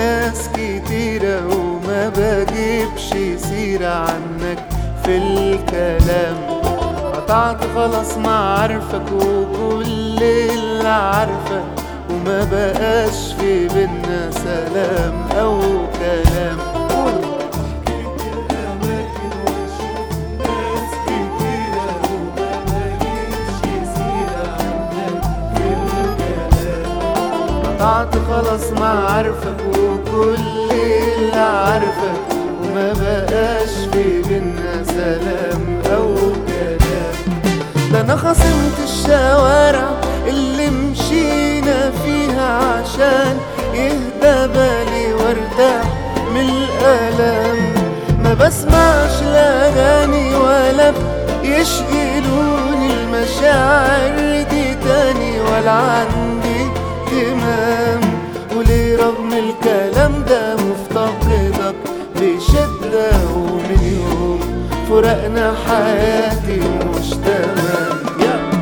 ناس كتيرة وما بجيبش سيرة عنك في الكلام قطعت خلاص معارفك وكل اللي عارفك وما بقاش في بينا سلام أو كلام قطعت خلاص معارفك وكل اللي عارفك وما بقاش في بينا سلام أو كلام ده أنا خصمت الشوارع اللي مشينا فيها عشان يهدى بالي وارتاح من الألم ما بسمعش لا أغاني ولا يشغلوني المشاعر دي تاني ولا عندي اهتمام وليه رغم الكلام ده مفتقدك بشدة ومن يوم فرقنا حياتي مش تمام yeah.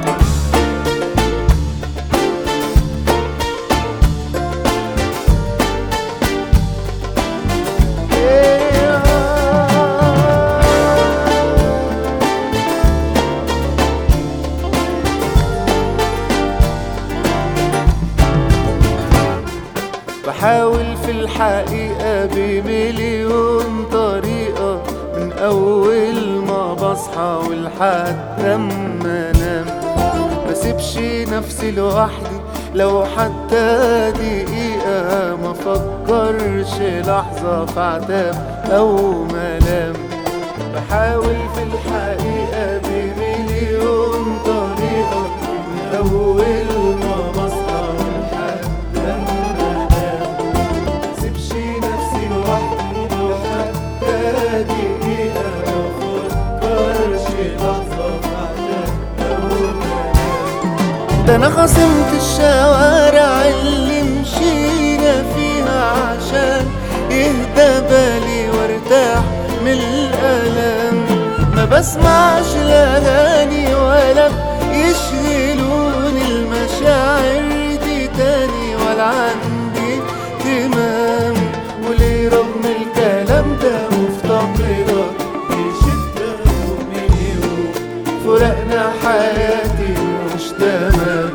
بحاول في الحقيقة بمليون طريقة من أول ما بصحى ولحد أما أنام مسيبش نفسي لوحدي لو حتى دقيقة ما فكرش لحظة في عتاب أو ملام بحاول في الحقيقة بمليون طريقة من أول ما بصحى لحد أما أنام مسيبش نفسي لوحدي لو حتى دقيقة ما فكرش لحظة في عتاب أو ملام ده انا خصمت الشوارع اللي مشينا فيها عشان يهدى بالي وارتاح من الالم ما بسمعش الاغاني ولا يشغلوني المشاعر دي تاني ولا عندي اهتمام وليه رغم الكلام ده مفتقدك بشدة ومن يوم فرقنا حياتي مش تمام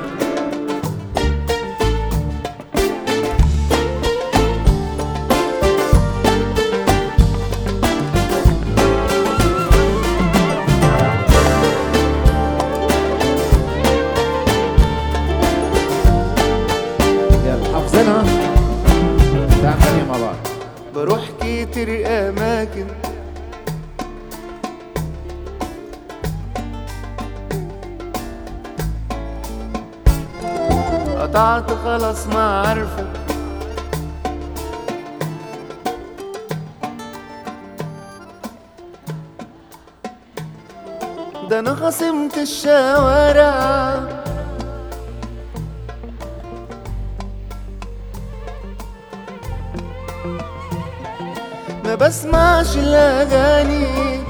يلا حافظينها تعال تانية مع بعض بروح كتير أماكن قطعت خلاص ما عارفة ده أنا خصمت الشوارع ما بسمعش الأغاني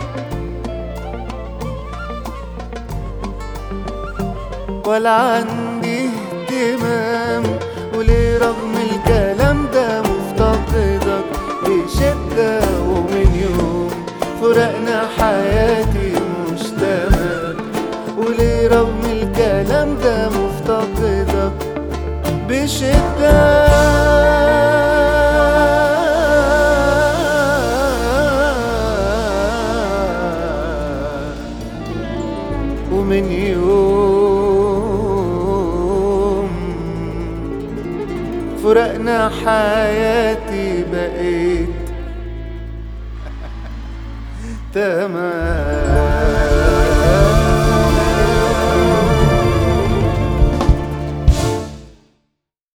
ولا عندي اهتمام وليه رغم الكلام ده مفتقدك بشدة ومن يوم فرقنا حياتي مش تمام وليه رغم الكلام ده مفتقدك بشدة ومن يوم فرقنا حياتي بقيت تمام